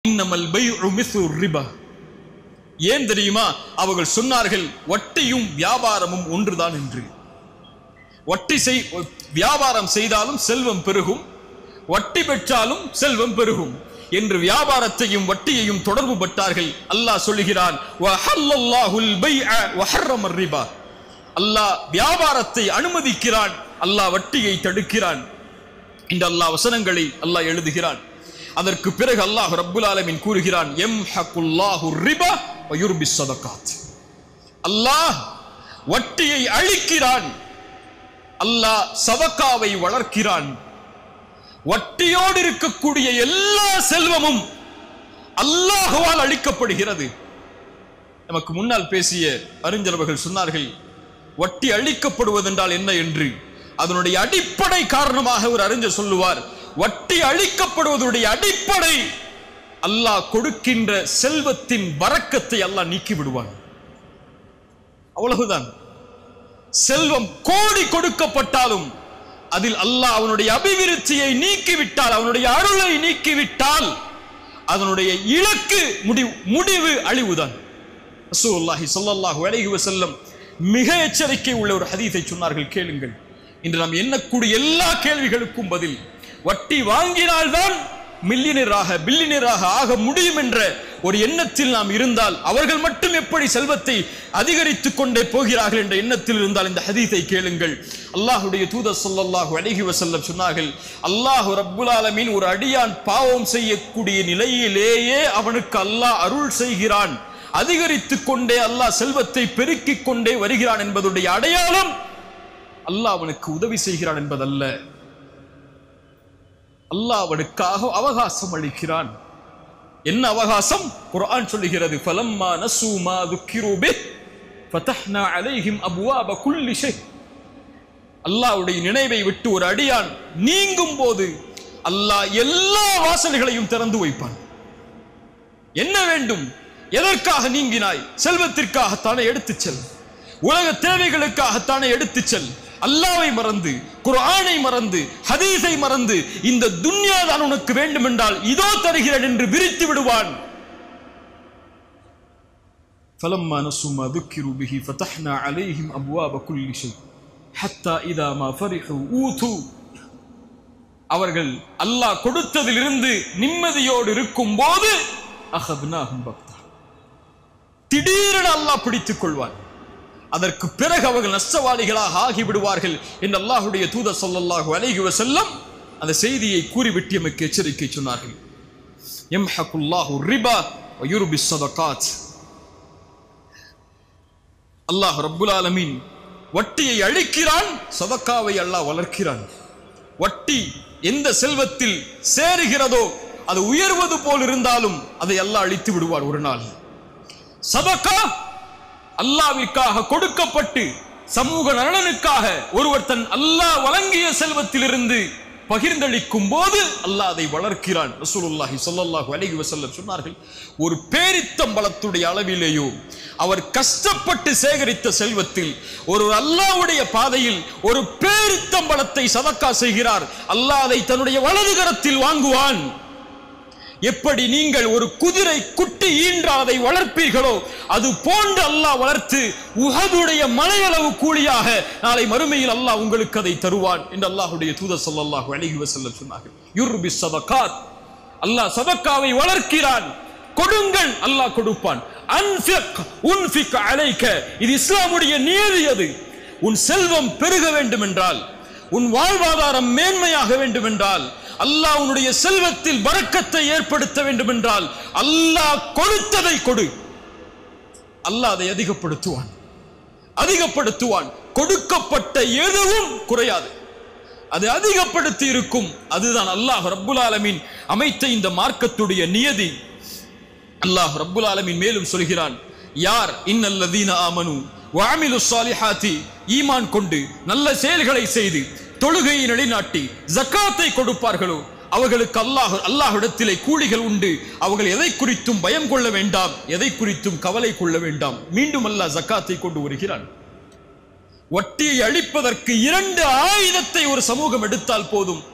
இன்னமல் பைஉ மிஸ்லு ரிபா ஏன் தெரியுமா அவர்கள் சொன்னார்கள் வட்டியும் வியாபாரமும் ஒன்றுதான் என்று வட்டி செய் வியாபாரம் செய்தாலும் செல்வம் பெருகும் வட்டி பெற்றாலும் செல்வம் பெருகும் என்று வியாபாரத்தையும் வட்டியையும் தொடர்பு பட்டார்கள் அல்லாஹ் சொல்லுகிறான் வஹல்லல்லாஹுல் பைஅ வஹர்ரமர் ரிபா அல்லாஹ் வியாபாரத்தை அனுமதிக்கிறான் அல்லாஹ் வட்டியை தடுக்கிறான் இந்த அல்லாஹ் வசனங்களை அல்லாஹ் எழுதுகிறான் அதற்கு பிறகு அல்லாஹ் ரப்புல் ஆலமீன் கூறுகிறான் எம் ஹக்குல்லாஹு ரிபா வயுர்பி சதகாத் அல்லாஹ் வட்டியை அழிக்கிறான் அல்லாஹ் சதக்காவை வளர்க்கிறான் வட்டியோடு இருக்கக்கூடிய எல்லா செல்வமும் அல்லாஹுவால் அழிக்கப்படுகிறது நமக்கு முன்னால் பேசிய அறிஞர்கள் சொன்னார்கள் வட்டி அழிக்கப்படுவதென்றால் என்ன என்று அதனுடைய அடிப்படை காரணமாக ஒரு அறிஞர் சொல்லுவார் வட்டி அழிக்கப்படுவதனுடைய அடிப்படை அல்லாஹ் கொடுக்கின்ற செல்வத்தின் வரக்கத்தை அல்லாஹ் நீக்கி விடுவான் அவ்வளவுதான் செல்வம் கோடி கொடுக்கப்பட்டாலும் அதில் அல்லாஹ் அவனுடைய அபிவிருத்தியை நீக்கிவிட்டால் அவனுடைய அருளை நீக்கிவிட்டால் அதனுடைய இலக்கு முடிவு முடிவு அழிவுதான் ரசூலுல்லாஹி ஸல்லல்லாஹு அலைஹி வஸல்லம் மிக எச்சரிக்கை உள்ள ஒரு ஹதீஸை சொன்னார்கள் கேளுங்கள் இன்று நாம் எண்ணக்கூடிய எல்லா கேள்விகளுக்கும் பதில் வட்டி வாங்கினால்தான் மில்லியனராக பில்லியனராக ஆக முடியும் என்ற ஒரு எண்ணத்தில் நாம் இருந்தால் அவர்கள் மட்டும் எப்படி செல்வத்தை அதிகரித்துக் கொண்டே போகிறார்கள் என்ற எண்ணத்தில் இருந்தால் இந்த ஹதீஸை கேளுங்கள் அல்லாஹுடைய தூதர் ஸல்லல்லாஹு அலைஹி வஸல்லம் சொன்னார்கள் அல்லாஹ் ரப்புல் ஆலமீன் ஒரு அடியான் பாவம் செய்யக்கூடிய நிலையிலேயே அவனுக்கு அல்லாஹ் அருள் செய்கிறான் அதிகரித்துக் கொண்டே அல்லாஹ் செல்வத்தை பெருக்கிக் கொண்டே வருகிறான் என்பதுடைய அடையாளம் அல்லாஹ் அவனுக்கு உதவி செய்கிறான் என்பதல்ல அல்லாஹ் அவனுக்காக அவகாசம் அளிக்கிறான் என்ன அவகாசம் குர்ஆன் சொல்லுகிறது ஃபலம்மா நசூ மா துக்கிரு பிஹ் ஃபதஹ்னா அலைஹிம் அப்வாப குல்லி ஷை அல்லாஹ்வுடைய நினைவை விட்டு ஒரு அடியான் நீங்கும் போது அல்லாஹ் எல்லா வாசல்களையும் திறந்து வைப்பான் என்ன வேண்டும் எதற்காக நீங்கினாய் செல்வத்திற்காகத்தானே எடுத்துச் செல் உலக தேவைகளுக்காகத்தானே எடுத்துச் செல் அல்லாவை மறந்து குர்ஆனை மறந்து ஹதீஸை மறந்து இந்த துன்யா தான் உனக்கு வேண்டும் என்றால் இதோ தருகிறேன் என்று விரித்து விடுவான் فلما نسوا ما ذكروا به فتحنا عليهم أبواب كل شيء حتى إذا ما فرحوا أوتوا அவர்கள் அல்லாஹ் கொடுத்ததிலிருந்து நிம்மதியோடு இருக்கும் போது அகத்னாஹும் பக்தா திடீரென அல்லாஹ் பிடித்துக் கொள்வான் அதற்கு பிறகு அவர்கள் நஷ்டவாளிகளாக ஆகிவிடுவார்கள் என்று அல்லாஹுடைய தூதர் ஸல்லல்லாஹு அலைஹி வஸல்லம் அந்த செய்தியை கூறிவிட்டு எமக்கு எச்சரிக்கை சொன்னார்கள் யம்ஹகுல்லாஹு ரிபா வ யுர்பி ஸதகாத் அல்லாஹ் ரப்புல் ஆலமீன் வட்டியை அழிக்கிறான் சதக்காவை அல்லாஹ் வளர்க்கிறான் வட்டி எந்த செல்வத்தில் சேருகிறதோ அது உயர்வது போல் இருந்தாலும் அதை அல்லாஹ் அழித்து விடுவார் ஒரு நாள் சதக்கா அல்லாவிற்காக கொடுக்கப்பட்டு சமூக நலனுக்காக ஒருவர் தன் அல்லாஹ் வழங்கிய செல்வத்திலிருந்து பகிர்ந்தளிக்கும் போது அல்லாஹ் அதை வளர்க்கிறான் ரசூலுல்லாஹி ஸல்லல்லாஹு அலைஹி வஸல்லம் சொன்னார்கள் ஒரு பேரித்தம்பலத்துடைய அளவிலேயோ அவர் கஷ்டப்பட்டு சேகரித்த செல்வத்தில் ஒரு அல்லாஹ்வுடைய பாதையில் ஒரு பேரித்தம்பலத்தை சதக்கா செய்கிறார் அல்லாஹ் அதை தன்னுடைய வலது கரத்தில் வாங்குவான் எப்படி நீங்கள் ஒரு குதிரை குட்டி ஈன்றால் அதை வளர்ப்பீர்களோ அது போன்று அல்லாஹ் வளர்த்து உஹதுடைய மலையளவு கூலியாக நாளை மறுமையில் அல்லாஹ் உங்களுக்கு அதை தருவான் என்று அல்லாஹுடைய தூதர் ஸல்லல்லாஹு அலைஹி வஸல்லம் சொன்னார்கள் யுர்பி சதகாத் அல்லாஹ் சதக்காவை வளர்க்கிறான் கொடுங்கள் அல்லாஹ் கொடுப்பான் அன்ஃபிக் உன்ஃபிக் அலைக்க இது இஸ்லாமுடைய நியதி அது உன் செல்வம் பெருக வேண்டும் என்றால் உன் வாழ்வாதாரம் மேன்மையாக வேண்டும் என்றால் அல்லாஹ் உன்னுடைய செல்வத்தில் பறக்கத்தை ஏற்படுத்த வேண்டும் என்றால் அல்லாஹ் கொடுத்ததை கொடு அல்லாஹ் அதை அதிகப்படுத்துவான் அதிகப்படுத்துவான் கொடுக்கப்பட்ட எதுவும் குறையாது அது அதிகப்படுத்தி இருக்கும் அதுதான் அல்லாஹ் ரப்புல் ஆலமீன் அமைத்த இந்த மார்க்கத்துடைய நியதி அல்லாஹ் ரப்புல் ஆலமீன் மேலும் சொல்கிறான் யார் இன்னல்லதீன ஆமனு வாமிலு சாலிஹாத்தி ஈமான் கொண்டு நல்ல செயல்களை செய்து தொழுகையை நிலைநாட்டி ஜக்காத்தை கொடுப்பார்களோ அவர்களுக்கு அல்லாஹ் அல்லாஹ்விடத்திலே கூலிகள் உண்டு அவர்கள் எதை குறித்தும் பயம் கொள்ள வேண்டாம் எதை குறித்தும் கவலை கொள்ள வேண்டாம் மீண்டும் அல்லாஹ் ஜக்காத்தை கொண்டு வருகிறான் வட்டியை அழிப்பதற்கு இரண்டு ஆயுதத்தை ஒரு சமூகம் எடுத்தால் போதும்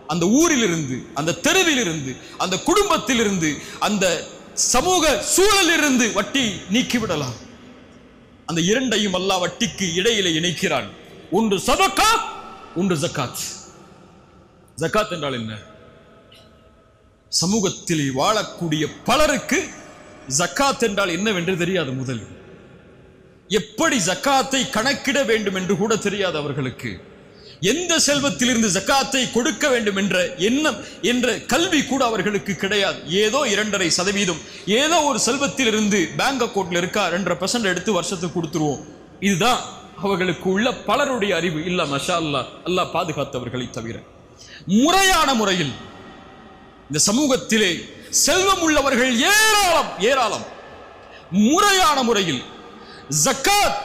அந்த ஊரிலிருந்து அந்த தெருவிலிருந்து அந்த குடும்பத்திலிருந்து அந்த சமூக சூழலிலிருந்து வட்டி நீக்கிவிடலாம் அந்த இரண்டையும் அல்லாஹ் வட்டிக்கு இடையிலே இணைக்கிறான் ஒன்று சதக்கா ஒன்று ஜக்காத் ஜக்காத் என்றால் என்ன சமூகத்தில் வாழக்கூடிய பலருக்கு ஜக்காத் என்றால் என்னவென்று தெரியாது முதலில் எப்படி ஜக்காத்தை கணக்கிட வேண்டும் என்று கூட தெரியாது அவர்களுக்கு எந்த செல்வத்திலிருந்து ஜக்காத்தை கொடுக்க வேண்டும் என்ற எண்ணம் என்ற கல்வி கூட அவர்களுக்கு கிடையாது ஏதோ இரண்டரை சதவீதம் ஏதோ ஒரு செல்வத்திலிருந்து பேங்க் அக்கௌண்ட்ல இருக்கா ரெண்டரை பர்சன்ட் எடுத்து வருஷத்துக்கு கொடுத்துருவோம் இதுதான் அவர்களுக்கு உள்ள பலருடைய அறிவு இல்ல மஷா அல்லாஹ் அல்லாஹ் பாதுகாத்தவர்களை தவிர முறையான முறையில் இந்த சமூகத்திலே செல்வம் உள்ளவர்கள் ஏராளம் ஏராளம் முறையான முறையில் ஜக்காத்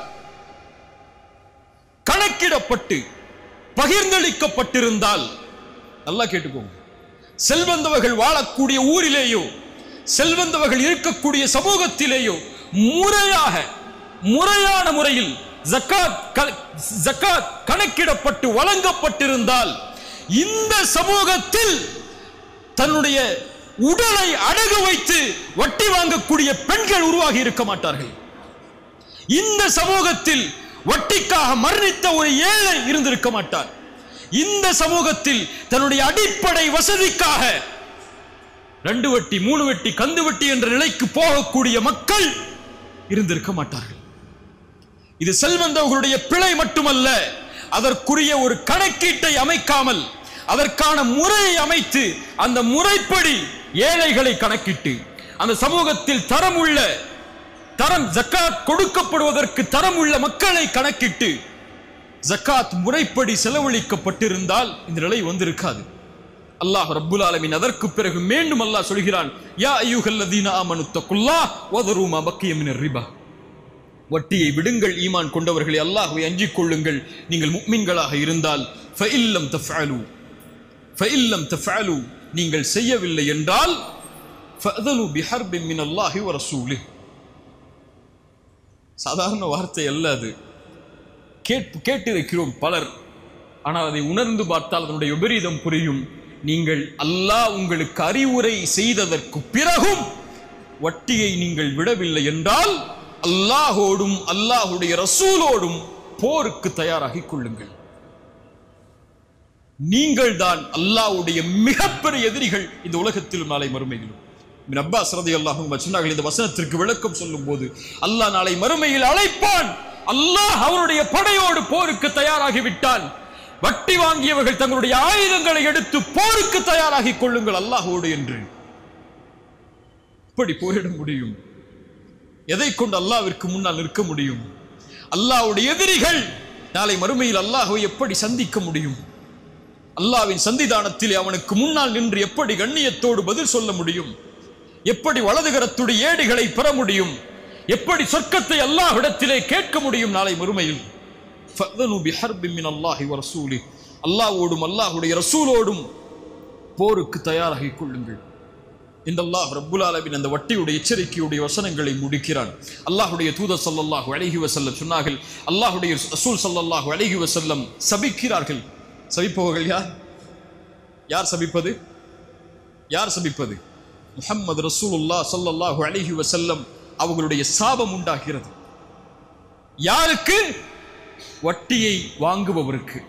கணக்கிடப்பட்டு பகிர்ந்தளிக்கப்பட்டிருந்தால் நல்லா கேட்டுக்கோங்க செல்வந்தவர்கள் வாழக்கூடிய ஊரிலேயோ செல்வந்தவர்கள் இருக்கக்கூடிய சமூகத்திலேயோ முறையாக முறையான முறையில் ஜக்காத் க- ஜக்காத் கணக்கிடப்பட்டு வழங்கப்பட்டிருந்தால் இந்த சமூகத்தில் தன்னுடைய உடலை அடகு வைத்து வட்டி வாங்கக்கூடிய பெண்கள் உருவாகி இருக்க மாட்டார்கள் இந்த சமூகத்தில் வட்டிக்காக மரணித்த ஒரு ஏழை இருந்திருக்க மாட்டார் இந்த சமூகத்தில் தன்னுடைய அடிப்படை வசதிக்காக ரெண்டு வட்டி மூணு வட்டி கந்து வட்டி என்ற நிலைக்கு போகக்கூடிய மக்கள் இருந்திருக்க மாட்டார்கள் இது செல்வந்தவர்களுடைய பிழை மட்டுமல்ல அதற்குரிய ஒரு கணக்கீட்டை அமைக்காமல் அதற்கான முறையை அமைத்து அந்த முறைப்படி ஏழைகளை கணக்கிட்டு அந்த சமூகத்தில் தரம் உள்ள தரம் ஜக்காத் கொடுக்கப்படுவதற்கு தரம் உள்ள மக்களை கணக்கிட்டு ஜக்காத் முறைப்படி செலவழிக்கப்பட்டிருந்தால் இந்த நிலை வந்திருக்காது அல்லாஹ் ரப்புல் ஆலமீன் அதற்கு பிறகு மீண்டும் அல்லாஹ் சொல்கிறான் யா அய்யுஹல்லதீன ஆமனு தக்குல்லாஹ் வதரு மா பக்கிய மினர் ரிபா வட்டியை விடுங்கள் ஈமான் கொண்டவர்களை அல்லாஹ்வை அஞ்சிக் கொள்ளுங்கள் நீங்கள் முக்மின்களாக இருந்தால் ஃபஇல்லம் தஃஅலு ஃபஇல்லம் தஃஅலு நீங்கள் செய்யவில்லை என்றால் ஃபஅதலு பிஹர்பின் மின் அல்லாஹி வ ரசூலிஹ் சாதாரண வார்த்தை அல்ல அது கேட் கேட்டிருக்கிறோம் பலர் ஆனால் அதை உணர்ந்து பார்த்தால் அதனுடைய விபரீதம் புரியும் நீங்கள் அல்லாஹ் உங்களுக்கு அறிவுரை செய்ததற்கு பிறகும் வட்டியை நீங்கள் விடவில்லை என்றால் அல்லாஹோடும் அல்லாஹுடைய ரசூலோடும் போருக்கு தயாராகிக் கொள்ளுங்கள் நீங்கள் தான் அல்லாஹ்வுடைய மிகப்பெரிய எதிரிகள் இந்த உலகத்திலும் நாளை மறுமையிலும் இப்னு அப்பாஸ் ரலியல்லாஹு அன்ஹு சொன்னார்கள் இந்த வசனத்திற்கு விளக்கம் சொல்லும் போது அல்லாஹ் நாளை மறுமையில் அழைப்பான் அல்லாஹ் அவருடைய படையோடு போருக்கு தயாராகி விட்டான் வட்டி வாங்கியவர்கள் தங்களுடைய ஆயுதங்களை எடுத்து போருக்கு தயாராகிக் கொள்ளுங்கள் அல்லாஹோடு என்று எப்படி போரிட முடியும் எதை கொண்டு அல்லாவிற்கு முன்னால் நிற்க முடியும் அல்லாஹ்வுடைய எதிரிகள் நாளை மறுமையில் அல்லாஹ்வை எப்படி சந்திக்க முடியும் அல்லாவின் சந்திதானத்திலே அவனுக்கு முன்னால் நின்று எப்படி கண்ணியத்தோடு பதில் சொல்ல முடியும் எப்படி வலதுகரத்துடைய ஏடுகளை பெற முடியும் எப்படி சொர்க்கத்தை அல்லாஹ்விடத்திலே கேட்க முடியும் நாளை மறுமையில் فَأْذَنُوا بِحَرْبٍ مِّنَ اللَّهِ وَرَسُولِهِ அல்லாஹ்வோடும் அல்லாஹ்வுடைய ரசூலோடும் போருக்கு தயாராகிக் கொள்ளுங்கள் இந்த அல்லாஹ் ரப்புல் ஆலமீன் அந்த வட்டியுடைய எச்சரிக்கையுடைய வசனங்களை முடிக்கிறான் அல்லாஹ்வுடைய தூதர் ஸல்லல்லாஹு அலைஹி வஸல்லம் சொன்னார்கள் அல்லாஹ்வுடைய ரசூல் ஸல்லல்லாஹு அலைஹி வஸல்லம் சபிக்கிறார்கள் சபிப்பவர்கள் யார் யார் சபிப்பது யார் சபிப்பது முஹம்மது ரசூலுல்லாஹ் ஸல்லல்லாஹு அலைஹி வஸல்லம் அவங்களுடைய சாபம் உண்டாகிறது யாருக்கு வட்டியை வாங்குபவருக்கு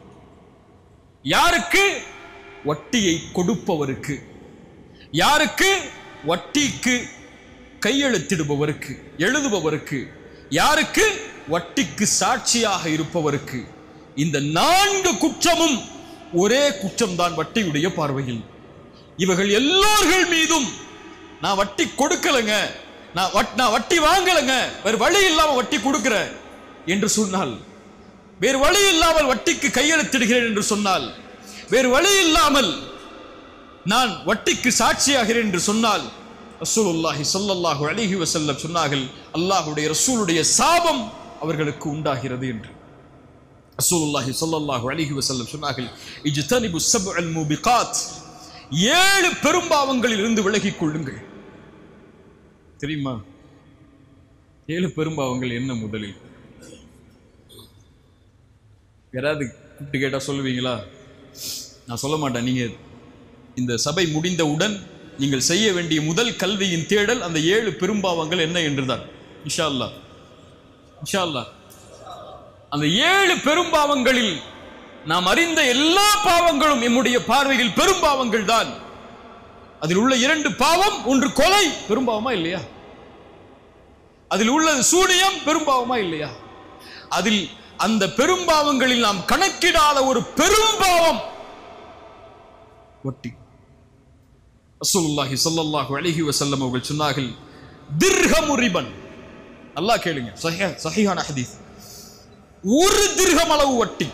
யாருக்கு வட்டியை கொடுப்பவருக்கு யாருக்கு வட்டிக்கு கையெழுத்திடுபவருக்கு எழுதுபவருக்கு யாருக்கு வட்டிக்கு சாட்சியாக இருப்பவருக்கு இந்த நான்கு குற்றமும் ஒரே குற்றம்தான் வட்டியுடைய பார்வையில் இவர்கள் எல்லோர்கள் மீதும் நான் வட்டி கொடுக்கலங்க நான் வட்- நான் வட்டி வாங்கலைங்க வேறு வழி இல்லாம வட்டி கொடுக்கிறேன் என்று சொன்னால் வேறு வழி இல்லாமல் வட்டிக்கு கையெழுத்திடுகிறேன் என்று சொன்னால் வேறு வழி இல்லாமல் நான் வட்டிக்கு சாட்சியாகிறேன் என்று சொன்னால் ரசூலுல்லாஹி ஸல்லல்லாஹு அலைஹி வஸல்லம் சொன்னார்கள் அல்லாஹ்வுடைய ரசூலுடைய சாபம் அவர்களுக்கு உண்டாகிறது என்று ரசூலுல்லாஹி ஸல்லல்லாஹு அலைஹி வஸல்லம் சொன்னார்கள் இஜ்தனிபு சப்அல் மூபிகாத் ஏழு பெரும்பாவங்களில் இருந்து விலகிக் கொள்ளுங்கள் தெரியுமா ஏழு பெரும்பாவங்கள் என்ன முதலில் யாராவது கூப்பிட்டு கேட்டா சொல்லுவீங்களா நான் சொல்ல மாட்டேன் நீங்க இந்த சபை முடிந்தவுடன் நீங்கள் செய்ய வேண்டிய முதல் கல்வியின் தேடல் அந்த ஏழு பெரும்பாவங்கள் என்ன என்றுதான் இன்ஷா அல்லாஹ் இன்ஷா அல்லாஹ் அந்த ஏழு பெரும்பாவங்களில் நாம் அறிந்த எல்லா பாவங்களும் நம்முடைய பார்வையில் பெரும்பாவங்கள் தான் அதில் உள்ள இரண்டு பாவம் ஒன்று கொலை பெரும்பாவமா இல்லையா அதில் உள்ளது சூனியம் பெரும்பாவமா இல்லையா அதில் அந்த பெரும்பாவங்களில் நாம் கணக்கிடாத ஒரு பெரும்பாவம் வட்டி ரசூலுல்லாஹி ஸல்லல்லாஹு அலைஹி வஸல்லம் அவர்கள் சொன்னார்கள் திர்ஹமு ரிபன் அல்லாஹ் கேளுங்க சஹீஹ் சஹீஹான ஹதீஸ் ஒரு திர்ஹம் அளவு வட்டி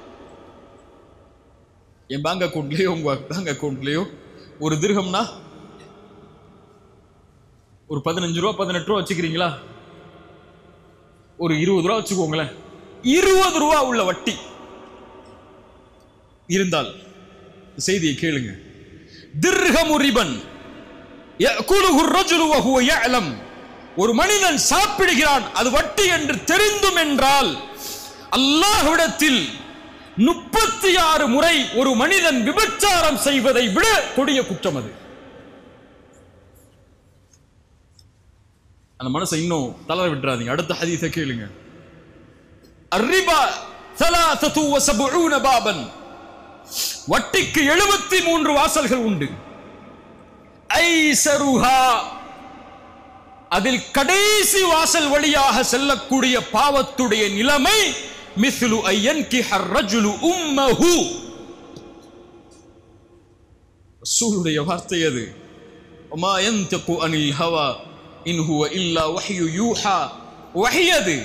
என் பேங்க் அக்கவுண்ட்லயோ உங்க பேங்க் அக்கவுண்ட்லயோ ஒரு திர்ஹம்னா ஒரு பதினஞ்சு ரூபா பதினெட்டு ரூபா வச்சுக்கிறீங்களா ஒரு இருபது ரூபா வச்சுக்கோங்களேன் இருபது ரூபா உள்ள வட்டி இருந்தால் செய்தியை கேளுங்க திர்ஹமு ரிபன் يأكله الرجل وهو يعلم ஒரு மனிதன் சாப்பிடுகிறான் அது வட்டி என்று தெரிந்தும் என்றால் அல்லாஹ்விடத்தில் முப்பத்தி ஆறு முறை ஒரு மனிதன் விபச்சாரம் செய்வதை விட கொடிய குற்றம் அது அந்த மனசை இன்னும் தளர விட்டுறாதீங்க அடுத்த ஹதீஸை கேளுங்க அர்ரிபா ثلاثة وسبعون பாபன் வட்டிக்கு எழுபத்தி மூன்று வாசல்கள் உண்டு ஐசருஹா அதில் கடைசி வாசல் வழியாக செல்லக்கூடிய பாவத்துடைய நிலைமை மிஸ்லு ஐயன்கிஹ ரஜுலு உம்மஹு ரசூலுடைய வார்த்தை அது وما ينطق عن الهوى إن هو إلا وحي يوحى وحي அது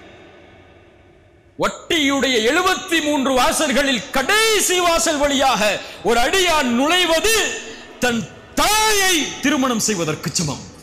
வட்டியுடைய எழுபத்தி மூன்று வாசல்களில் கடைசி வாசல் வழியாக ஒரு அடியான் நுழைவது தன் தாயை திருமணம் செய்வதற்கு சமம்